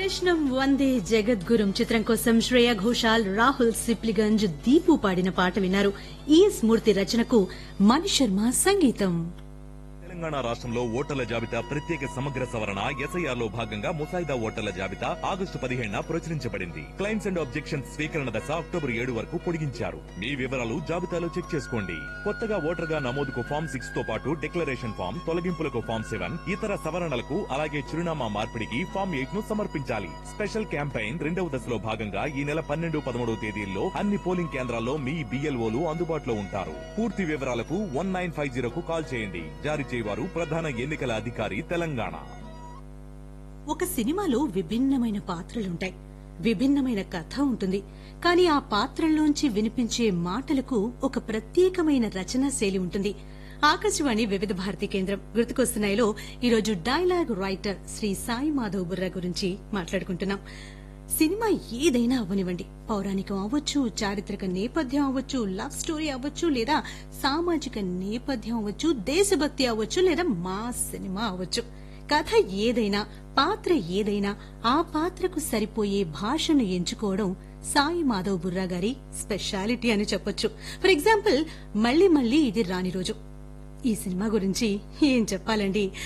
కృష్ణం వందే జగద్గురుం చిత్రం కోసం శ్రేయ ఘోషాల్ రాహుల్ సిప్లిగంజ్ దీపు పాడిన పాట విన్నారు ఈ స్మృతి రచనకు మణి శర్మ సంగీతం తెలంగాణ రాష్ట్రంలో ఓటర్ల జాబితా ప్రత్యేక సమగ్ర సవరణ ఎస్ఐఆర్ లో భాగంగా ముసాయిదా ఓటర్ల జాబితా ఆగస్టు పదిహేడున ప్రచురించబడింది క్లైమ్స్ అండ్ ఆబ్జెక్షన్స్ స్వీకరణ దశ అక్టోబర్ ఏడు వరకు పొడిగించారు మీ వివరాలు జాబితాలో చెక్ చేసుకోండి కొత్తగా ఓటర్ గా నమోదుకు ఫామ్ సిక్స్ తో పాటు డిక్లరేషన్ ఫామ్ తొలగింపులకు ఫామ్ సెవెన్ ఇతర సవరణలకు అలాగే చిరునామా మార్పిడికి ఫామ్ ఎయిట్ ను సమర్పించాలి స్పెషల్ క్యాంపెయిన్ రెండవ దశలో భాగంగా ఈ నెల పన్నెండు పదమూడవ తేదీల్లో అన్ని పోలింగ్ కేంద్రాల్లో మీ బిఎల్ఓలు అందుబాటులో ఉంటారు పూర్తి వివరాలకు వన్ నైన్ ఫైవ్ జీరోకు కాల్ చేయండి జారీ చేయవారు ప్రధాన ఎన్నికల అధికారి తెలంగాణ ఒక సినిమాలో విభిన్నమైన పాత్రలుంటాయి విభిన్నమైన కథ ఉంటుంది కానీ ఆ పాత్రల్లోంచి వినిపించే మాటలకు ఒక ప్రత్యేకమైన రచనా శైలి ఉంటుంది ఆకాశవాణి వివిధ భారతి కేంద్రం గుర్తుకొస్తున్నాయిలో ఈరోజు డైలాగ్ రైటర్ శ్రీ సాయి మాధవ్ బుర్రా గురించి మాట్లాడుకుంటున్నాం సినిమా ఏదైనా అవ్వనివ్వండి పౌరాణికం అవ్వచ్చు చారిత్రక నేపథ్యం అవ్వచ్చు లవ్ స్టోరీ అవ్వచ్చు లేదా సామాజిక నేపథ్యం అవ్వచ్చు దేశభక్తి అవ్వచ్చు లేదా మాస్ సినిమా అవ్వచ్చు కథ ఏదైనా పాత్ర ఏదైనా ఆ పాత్రకు సరిపోయే భాషను ఎంచుకోవడం సాయి మాధవ్ బుర్రా గారి స్పెషాలిటీ అని చెప్పొచ్చు ఫర్ ఎగ్జాంపుల్ మళ్ళీ మళ్ళీ ఇది రాని రోజు ఈ సినిమా గురించి ఏం చెప్పాలండి